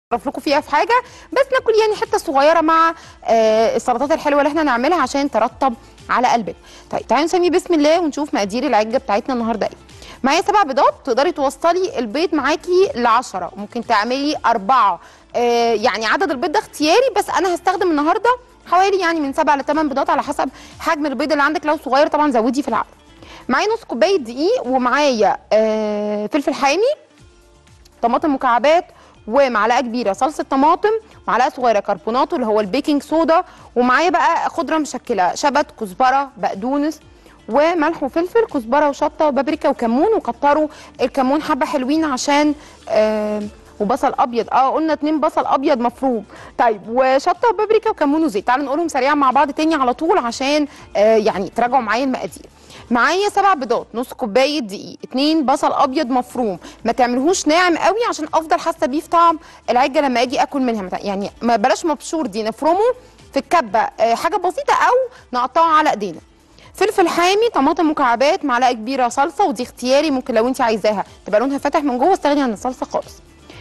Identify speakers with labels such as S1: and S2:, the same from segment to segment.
S1: اعرف لكم فيها في حاجه بس ناكل يعني حته صغيره مع آه السلطات الحلوه اللي احنا نعملها عشان ترطب على قلبنا طيب تعالوا نسمي بسم الله ونشوف مقادير العجه بتاعتنا النهارده ايه معايا سبع بيضات تقدري توصلي البيض معاكي ل 10 ممكن تعملي أربعة آه يعني عدد البيض ده اختياري بس انا هستخدم النهارده حوالي يعني من سبع لثمان بيضات على حسب حجم البيض اللي عندك لو صغير طبعا زودي في العدد معايا نص كوبايه دقيق ومعايا آه فلفل حامي طماطم مكعبات ومعلقه كبيره صلصه طماطم معلقه صغيره كربوناتو اللي هو البيكنج صودا ومعايا بقى خضره مشكله شبت كزبره بقدونس وملح وفلفل كزبره وشطه وبابريكا وكمون وكتروا الكمون حبه حلوين عشان آه وبصل ابيض اه قلنا اتنين بصل ابيض مفروم طيب وشطه وبابريكا وكمون وزيت تعالوا نقولهم سريعا مع بعض تاني على طول عشان آه يعني تراجعوا معايا المقادير معايا سبع بيضات نص كوبايه دقيق اتنين بصل ابيض مفروم ما تعملهوش ناعم قوي عشان افضل حاسه بيه في طعم العجه لما اجي اكل منها يعني ما بلاش مبشور دي نفرمه في الكبه آه حاجه بسيطه او نقطعه على ايدينا فلفل حامي طماطم مكعبات معلقه كبيره صلصه ودي اختياري ممكن لو انت عايزاها تبقى لونها فاتح من جوه استغني عن الصلصه خالص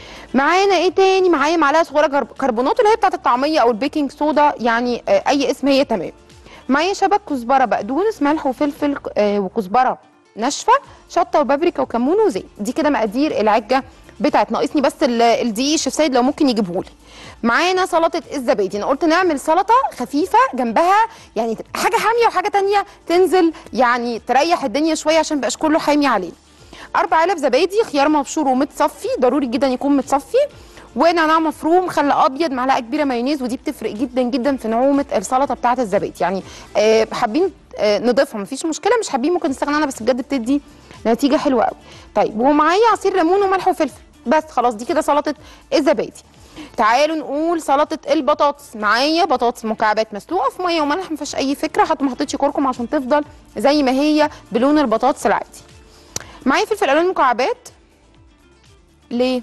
S1: معانا ايه تاني معايا معلقه صغيره كربونات اللي هي بتاعت الطعميه او البيكنج صودا يعني آه اي اسم هي تمام معايا شبت كزبره بقدونس ملح وفلفل آه وكزبره ناشفه شطه وبابريكا وكمون وزيت دي كده مقادير العجه بتاعت ناقصني بس الدقيق الشيف سيد لو ممكن يجيبهولي معانا سلطه الزبادي انا قلت نعمل سلطه خفيفه جنبها يعني حاجه حاميه وحاجه تانية تنزل يعني تريح الدنيا شويه عشان مبقاش كله حامي عليه اربع علب زبادي خيار مبشور ومتصفي ضروري جدا يكون متصفي ونعناع مفروم خل ابيض معلقه كبيره مايونيز ودي بتفرق جدا جدا في نعومه السلطه بتاعه الزبادي يعني آه حابين آه نضيفها مفيش مشكله مش حابين ممكن نستغنى عنها بس بجد بتدي نتيجه حلوه قوي طيب ومعايا عصير ليمون وملح وفلفل بس خلاص دي كده سلطه الزبادي تعالوا نقول سلطه البطاطس معايا بطاطس مكعبات مسلوقه في ميه وملح ما فيهاش اي فكره حتى ما حطيتش كركم عشان تفضل زي ما هي بلون البطاطس العادي معايا فلفل الوان مكعبات ليه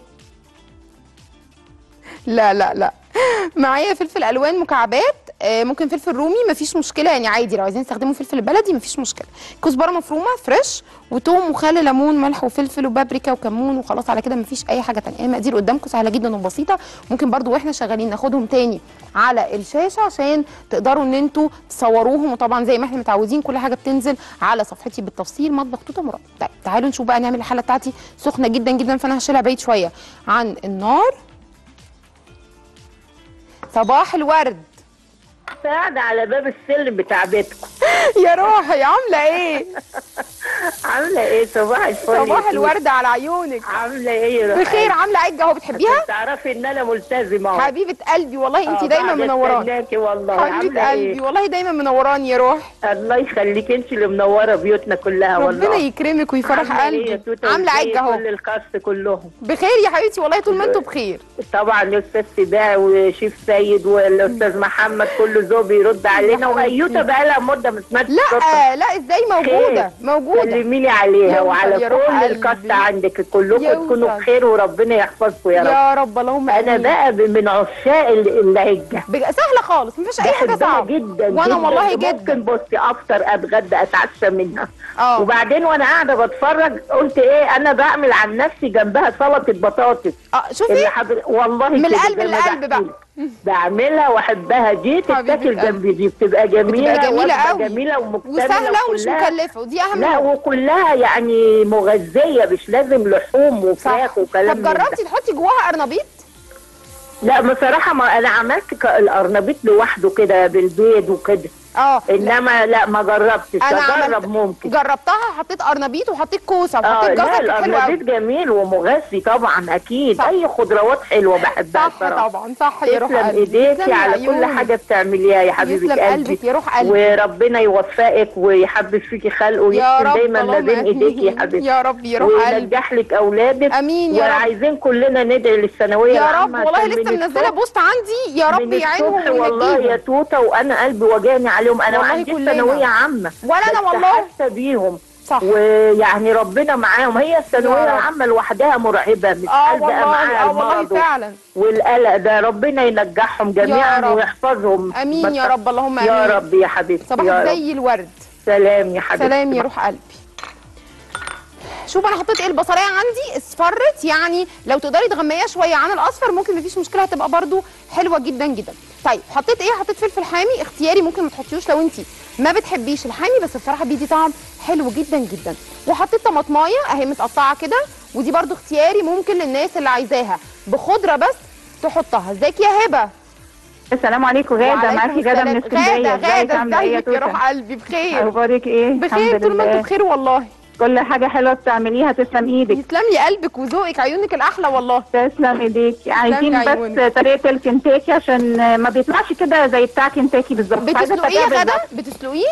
S1: لا لا لا معايا فلفل الوان مكعبات آه ممكن فلفل رومي مفيش مشكله يعني عادي لو عايزين تستخدموا فلفل بلدي مفيش مشكله كزبره مفرومه فريش وتوم وخل ليمون ملح وفلفل وبابريكا وكمون وخلاص على كده مفيش اي حاجه ثانيه المقادير قدامكم سهله جدا وبسيطه ممكن برضو واحنا شغالين ناخدهم تاني على الشاشه عشان تقدروا ان انتوا تصوروهم وطبعا زي ما احنا متعودين كل حاجه بتنزل على صفحتي بالتفصيل مطبخ توته مراد طيب تعالوا نشوف بقى نعمل الحله بتاعتي سخنه جدا جدا فانا هشيلها بعيد شويه عن النار صباح الورد
S2: قاعدة على باب السلم بتاع بيتكم
S1: يا روحي عاملة ايه؟
S2: عاملة ايه صباح الفل
S1: صباح الورد على عيونك
S2: عاملة ايه يا روحي؟
S1: بخير عاملة عجة اهو بتحبيها؟
S2: تعرفي ان انا ملتزمة اهو
S1: حبيبة قلبي والله انت دايما منوراني
S2: استناكي والله
S1: حبيبة
S2: عاملة
S1: قلبي
S2: ايه؟
S1: والله دايما منوراني يا روح
S2: الله يخليك انت اللي منورة بيوتنا كلها والله
S1: ربنا يكرمك ويفرح
S2: عاملة ايه يا
S1: قلبي
S2: توتة
S1: عاملة
S2: وازاي
S1: عجة اهو
S2: كل الكاست كلهم
S1: بخير يا حبيبتي والله طول ما انتوا بخير
S2: طبعا الاستاذ سباع وشيف سيد والاستاذ محمد كله ذوق بيرد علينا وايوتا بقى لها مده ما سمعتش صوتها.
S1: لا لا ازاي موجودة موجودة
S2: سلميلي عليها
S1: يا
S2: وعلى
S1: يا روح
S2: كل
S1: قلبي.
S2: الكاست عندك كلكم
S1: يا
S2: تكونوا
S1: وسع.
S2: بخير وربنا يحفظكم يا رب
S1: يا رب اللهم
S2: انا
S1: آمين.
S2: بقى ب- من عشاق ال- العجه
S1: بج- سهلة خالص مفيش اي حاجة
S2: بحبها
S1: صعبة
S2: جدا
S1: وانا
S2: جدا.
S1: والله
S2: ممكن
S1: جدا
S2: بصي افطر اتغدى اتعشى منها
S1: اه
S2: وبعدين وانا قاعده بتفرج قلت ايه انا بعمل عن نفسي جنبها سلطه بطاطس
S1: اه
S2: اللي
S1: شوفي
S2: حضر... والله
S1: من
S2: كده
S1: القلب
S2: زي ما
S1: للقلب
S2: بحكي
S1: بقى.
S2: لك. بعملها واحبها دي
S1: حبيبة
S2: تتاكل
S1: قلبي.
S2: جنب دي بتبقى جميله
S1: بتبقى جميلة
S2: وجبة
S1: قوي.
S2: جميله ومكتمله
S1: وسهلة ومش
S2: وكلها-
S1: مكلفة ودي اهم
S2: لا
S1: حاجة.
S2: وكلها يعني مغذيه مش لازم لحوم وفراخ وكلام
S1: طب
S2: من ده.
S1: جربتي تحطي جواها قرنبيط؟
S2: لا بصراحه ما انا عملت ك- القرنبيط لوحده كده بالبيض وكده
S1: اه
S2: انما لا ما جربتش
S1: انا
S2: اجرب
S1: عملت
S2: ممكن
S1: جربتها حطيت قرنبيط وحطيت كوسه
S2: اه
S1: وحطيت
S2: لا
S1: جزر كانت حلوه
S2: القرنبيط
S1: قوي
S2: جميل ومغذي طبعا اكيد
S1: صح.
S2: اي خضروات حلوه بحبها
S1: صح
S2: بصراحه
S1: طبعا صح يا روح
S2: تسلم
S1: قلبي
S2: ايديكي
S1: تسلم
S2: على كل
S1: عيونك.
S2: حاجه بتعمليها يا حبيبه
S1: يسلم
S2: قلبي
S1: قلبك يا روح قلبي
S2: وربنا يوفقك ويحبب فيكي خلقه
S1: يا
S2: ويكون
S1: رب
S2: دايما ما
S1: اللهم
S2: بين ايديكي يا
S1: آمين.
S2: حبيبتي
S1: يا رب يا روح قلبي
S2: وينجح لك اولادك
S1: امين يا رب
S2: وعايزين كلنا ندعي للثانويه
S1: يا رب
S2: العامة
S1: والله
S2: عشان
S1: لسه
S2: من
S1: منزله
S2: الصبح-
S1: بوست عندي يا رب
S2: من
S1: يعينهم
S2: الصبح والله يا
S1: وينجيهم
S2: توته وانا قلبي وجعني عليهم انا ما
S1: والله
S2: عنديش
S1: كلنا.
S2: ثانويه عامه
S1: ولا انا
S2: بس
S1: والله
S2: حاسه بيهم
S1: صح
S2: ويعني ربنا معاهم هي الثانويه
S1: يا رب.
S2: العامه لوحدها مرعبه مش
S1: اه
S2: عايزه
S1: والله
S2: معاها
S1: اه والله
S2: المرض
S1: فعلا
S2: والقلق ده ربنا ينجحهم جميعا
S1: رب.
S2: ويحفظهم
S1: امين يا رب اللهم امين
S2: يا رب يا حبيبتي
S1: صباح
S2: يا رب
S1: زي الورد
S2: سلام يا حبيبتي
S1: سلام يا روح قلبي شوف انا حطيت ايه البصلايه عندي اصفرت يعني لو تقدري تغمقيها شويه عن الاصفر ممكن مفيش مشكله هتبقى برده حلوه جدا جدا طيب حطيت ايه حطيت فلفل حامي اختياري ممكن ما تحطيهوش لو انت ما بتحبيش الحامي بس بصراحه بيدي طعم حلو جدا جدا وحطيت طماطمايه اهي متقطعه كده ودي برده اختياري ممكن للناس اللي عايزاها بخضره بس تحطها ازيك يا هبه
S3: السلام عليكم غاده
S1: وعليكم
S3: معاكي غاده من
S1: السلام.
S3: اسكندريه
S1: غاده غاده
S3: عامله ايه يا
S1: ازيك يا
S3: توته
S1: روح قلبي بخير
S3: اخبارك ايه
S1: بخير طول ما انتوا بخير والله
S3: كل حاجه حلوه بتعمليها تسلم ايدك
S1: يسلم لي قلبك وذوقك عيونك الاحلى والله
S3: تسلم ايديك عايزين
S1: عيونك.
S3: بس طريقه الكنتاكي عشان ما بيطلعش كده زي بتاع كنتاكي بالظبط عايزة
S1: بتسلقيه يا
S3: الطريقة
S1: غدا
S3: بالظبط.
S1: بتسلقيه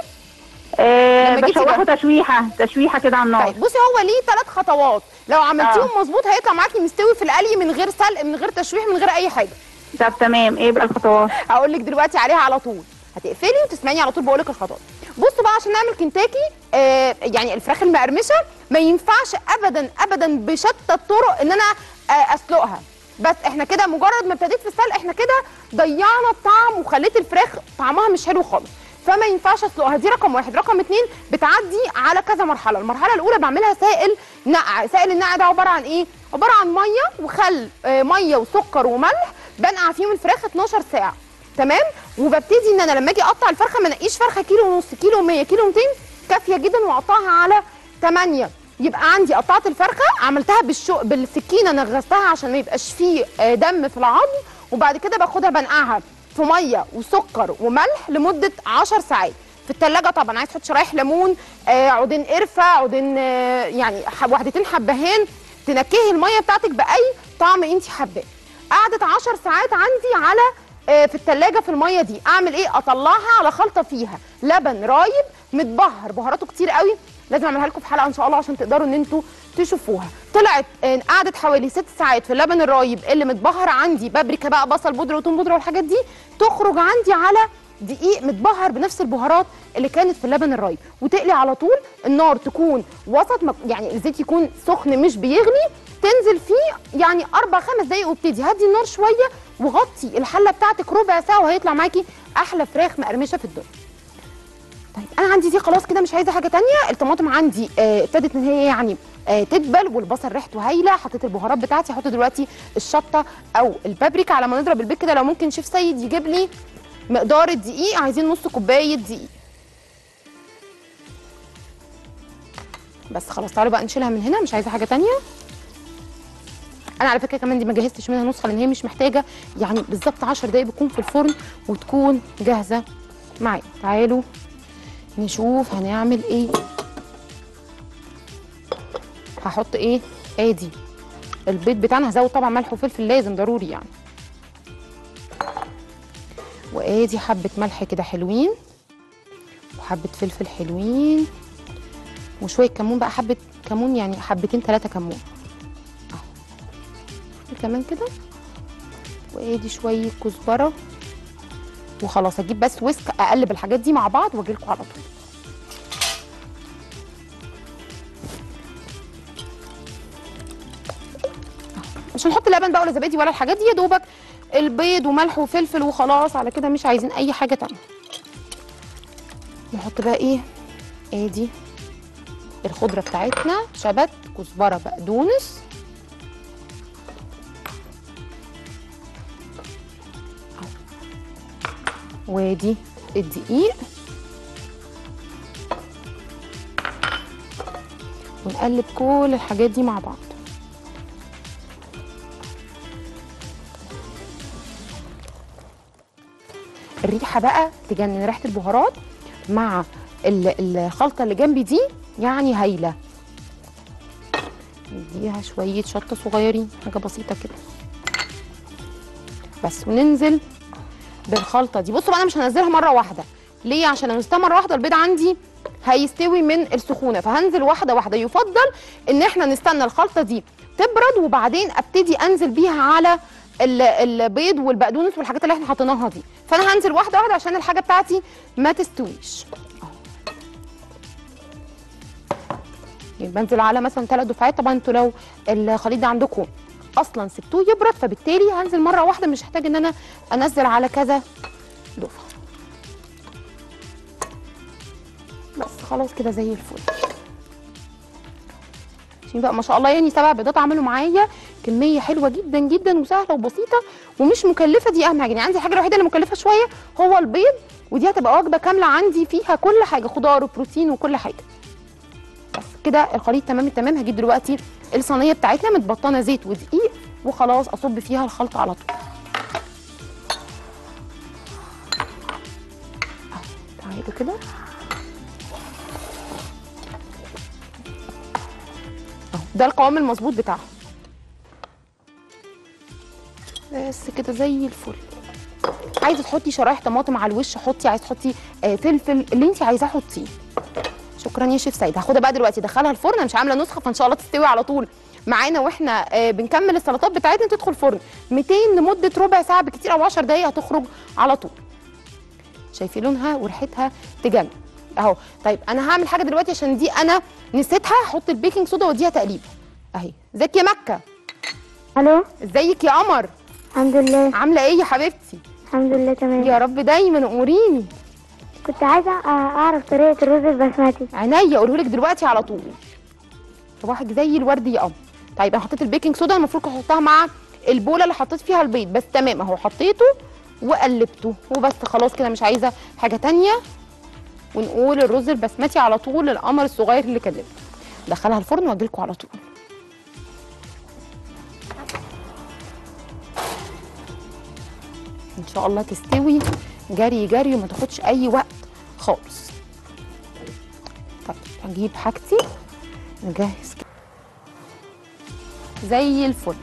S3: آه
S1: لما جيتي
S3: بشوحه تشويحه تشويحه كده على النار
S1: طيب بصي هو ليه ثلاث خطوات لو عملتيهم مظبوط هيطلع معاكي مستوي في القلي من غير سلق من غير تشويح من غير اي حاجه
S3: طب تمام ايه بقى الخطوات
S1: هقول لك دلوقتي عليها على طول هتقفلي وتسمعيني على طول بقول لك الخطوات بصوا بقى عشان نعمل كنتاكي آه يعني الفراخ المقرمشه ما ينفعش ابدا ابدا بشتى الطرق ان انا آه اسلقها بس احنا كده مجرد ما ابتديت في السلق احنا كده ضيعنا الطعم وخليت الفراخ طعمها مش حلو خالص فما ينفعش اسلقها دي رقم واحد رقم اتنين بتعدي على كذا مرحله المرحله الاولى بعملها سائل نقع سائل النقع ده عباره عن ايه عباره عن ميه وخل آه ميه وسكر وملح بنقع فيهم الفراخ 12 ساعه تمام وببتدي ان انا لما اجي اقطع الفرخه ما انقيش فرخه كيلو ونص كيلو 100 كيلو 200 كافيه جدا واقطعها على 8 يبقى عندي قطعت الفرخه عملتها بالشو بالسكينه نغستها عشان ما يبقاش فيه آه، دم في العظم وبعد كده باخدها بنقعها في ميه وسكر وملح لمده 10 ساعات في التلاجة طبعا عايز تحط شرايح ليمون آه، عودين قرفه عودين آه، يعني ح- وحدتين حبهان تنكهي الميه بتاعتك باي طعم انت حباه قعدت 10 ساعات عندي على آه، في التلاجة في الميه دي اعمل ايه اطلعها على خلطه فيها لبن رايب متبهر بهاراته كتير قوي لازم اعملها لكم في حلقه ان شاء الله عشان تقدروا ان انتوا تشوفوها طلعت آه، قعدت حوالي ست ساعات في اللبن الرايب اللي متبهر عندي بابريكا بقى بصل بودره وتوم بودره والحاجات دي تخرج عندي على دقيق متبهر بنفس البهارات اللي كانت في اللبن الرايب وتقلي على طول النار تكون وسط ما- يعني الزيت يكون سخن مش بيغلي تنزل فيه يعني اربع خمس دقايق وابتدي هدي النار شويه وغطي الحله بتاعتك ربع ساعه وهيطلع معاكي احلى فراخ مقرمشه في الدنيا طيب انا عندي دي خلاص كده مش عايزه حاجه تانية الطماطم عندي آه، ابتدت ان هي يعني آه، تدبل والبصل ريحته هايله حطيت البهارات بتاعتي هحط دلوقتي الشطه او البابريكا على ما نضرب البيض كده لو ممكن شيف سيد يجيب لي مقدار الدقيق عايزين نص كوبايه دقيق بس خلاص تعالوا بقى نشيلها من هنا مش عايزه حاجه تانية انا على فكره كمان دي ما جهزتش منها نسخه لان هي مش محتاجه يعني بالظبط 10 دقايق بتكون في الفرن وتكون جاهزه معايا تعالوا نشوف هنعمل ايه هحط ايه ادي البيض بتاعنا هزود طبعا ملح وفلفل لازم ضروري يعني وادي حبه ملح كده حلوين وحبه فلفل حلوين وشويه كمون بقى حبه كمون يعني حبتين ثلاثه كمون اهو كمان كده وادي شويه كزبره وخلاص اجيب بس ويسك اقلب الحاجات دي مع بعض واجي لكم على طول مش هنحط لبن بقى ولا زبادي ولا الحاجات دي يا دوبك البيض وملح وفلفل وخلاص على كده مش عايزين اي حاجه تانية نحط بقى ايه ادي الخضره بتاعتنا شبت كزبره بقدونس وادي الدقيق ونقلب كل الحاجات دي مع بعض الريحه بقى تجنن ريحه البهارات مع ال- الخلطه اللي جنبي دي يعني هايله نديها شويه شطه صغيرين حاجه بسيطه كده بس وننزل بالخلطه دي بصوا بقى انا مش هنزلها مره واحده ليه عشان لو نزلتها مره واحده البيض عندي هيستوي من السخونه فهنزل واحده واحده يفضل ان احنا نستنى الخلطه دي تبرد وبعدين ابتدي انزل بيها على ال- البيض والبقدونس والحاجات اللي احنا حطيناها دي فانا هنزل واحده واحده عشان الحاجه بتاعتي ما تستويش أهو. يعني بنزل على مثلا ثلاث دفعات طبعا انتوا لو الخليط ده عندكم اصلا سبتوه يبرد فبالتالي هنزل مره واحده مش هحتاج ان انا انزل على كذا دفعه بس خلاص كده زي الفل شايفين بقى ما شاء الله يعني سبع بيضات عملوا معايا كميه حلوه جدا جدا وسهله وبسيطه ومش مكلفه دي اهم حاجه يعني عندي الحاجه الوحيده اللي مكلفه شويه هو البيض ودي هتبقى وجبه كامله عندي فيها كل حاجه خضار وبروتين وكل حاجه بس كده الخليط تمام التمام هجيب دلوقتي الصينيه بتاعتنا متبطنه زيت ودقيق وخلاص اصب فيها الخلطه على طول أهو، تعالوا كده اهو ده القوام المظبوط بتاعها بس كده زي الفل عايزه تحطي شرايح طماطم على الوش حطي عايزه تحطي آه فلفل اللي انت عايزاه حطيه شكرا يا شيف سيد هاخدها بقى دلوقتي ادخلها الفرن انا مش عامله نسخه فان شاء الله تستوي على طول معانا واحنا آه بنكمل السلطات بتاعتنا تدخل فرن 200 لمده ربع ساعه بكتير او 10 دقائق هتخرج على طول شايفين لونها وريحتها تجنن اهو طيب انا هعمل حاجه دلوقتي عشان دي انا نسيتها احط البيكنج صودا واديها تقليبه اهي ازيك يا مكه
S4: الو
S1: ازيك يا قمر
S4: الحمد لله
S1: عامله ايه يا حبيبتي
S4: الحمد لله تمام
S1: يا رب دايما اموريني
S4: كنت عايزه أ- اعرف طريقه الرز البسمتي
S1: عينيا اقوله لك دلوقتي على طول صباحك زي الورد يا قمر طيب انا حطيت البيكنج صودا المفروض كنت احطها مع البوله اللي حطيت فيها البيض بس تمام اهو حطيته وقلبته وبس خلاص كده مش عايزه حاجه تانية ونقول الرز البسمتي على طول القمر الصغير اللي كلمته دخلها الفرن واجيلكوا على طول ان شاء الله تستوي جري جري وما تاخدش اي وقت خالص طيب هجيب حاجتي نجهز كده زي الفل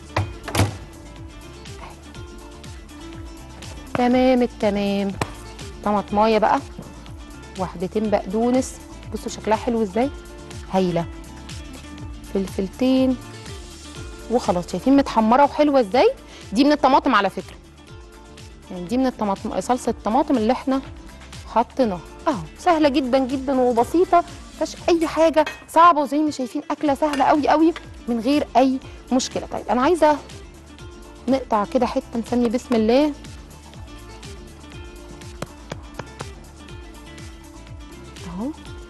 S1: تمام التمام طماطمايه بقى واحدتين بقدونس بصوا شكلها حلو ازاي هايله فلفلتين وخلاص شايفين متحمره وحلوه ازاي دي من الطماطم على فكره يعني دي من الطماطم صلصه الطماطم اللي احنا حطيناها اهو سهله جدا جدا وبسيطه مفيهاش اي حاجه صعبه وزي ما شايفين اكله سهله قوي قوي من غير اي مشكله طيب انا عايزه نقطع كده حته نسمي بسم الله اهو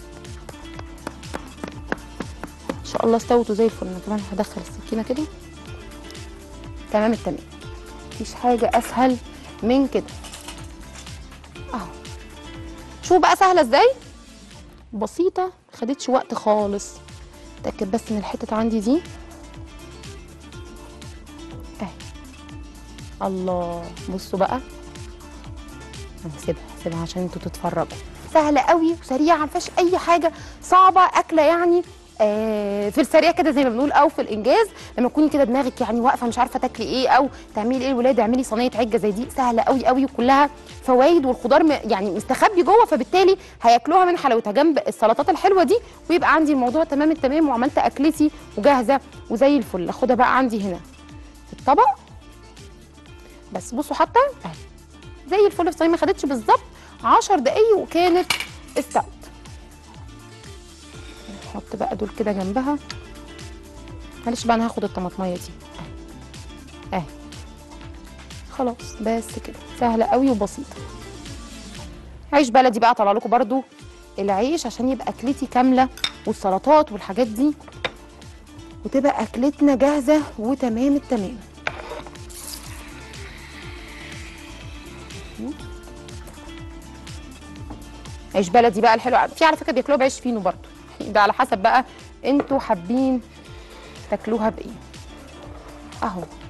S1: ان شاء الله استوت زي الفل انا كمان هدخل السكينه كده تمام التمام مفيش حاجه اسهل من كده اهو شوفوا بقى سهله ازاي بسيطه ما خدتش وقت خالص اتاكد بس ان الحتت عندي دي اهي الله بصوا بقى انا سيبها سيبها عشان انتوا تتفرجوا سهله قوي وسريعه ما فيهاش اي حاجه صعبه اكله يعني آه في السريع كده زي ما بنقول او في الانجاز لما تكوني كده دماغك يعني واقفه مش عارفه تاكلي ايه او تعملي ايه الولاد اعملي صينيه عجه زي دي سهله قوي قوي وكلها فوائد والخضار م- يعني مستخبي جوه فبالتالي هياكلوها من حلاوتها جنب السلطات الحلوه دي ويبقى عندي الموضوع تمام التمام وعملت اكلتي وجاهزه وزي الفل اخدها بقى عندي هنا في الطبق بس بصوا حتى اهي زي الفل في الصينيه ما خدتش بالظبط 10 دقايق وكانت استوت نحط بقى دول كده جنبها معلش بقى انا هاخد الطماطميه دي اهي اهي خلاص بس كده سهله قوي وبسيطه عيش بلدي بقى اطلع لكم برده العيش عشان يبقى اكلتي كامله والسلطات والحاجات دي وتبقى اكلتنا جاهزه وتمام التمام عيش بلدي بقى الحلو في على فكره بياكلوها بعيش فينو برضو ده على حسب بقى انتوا حابين تاكلوها بايه اهو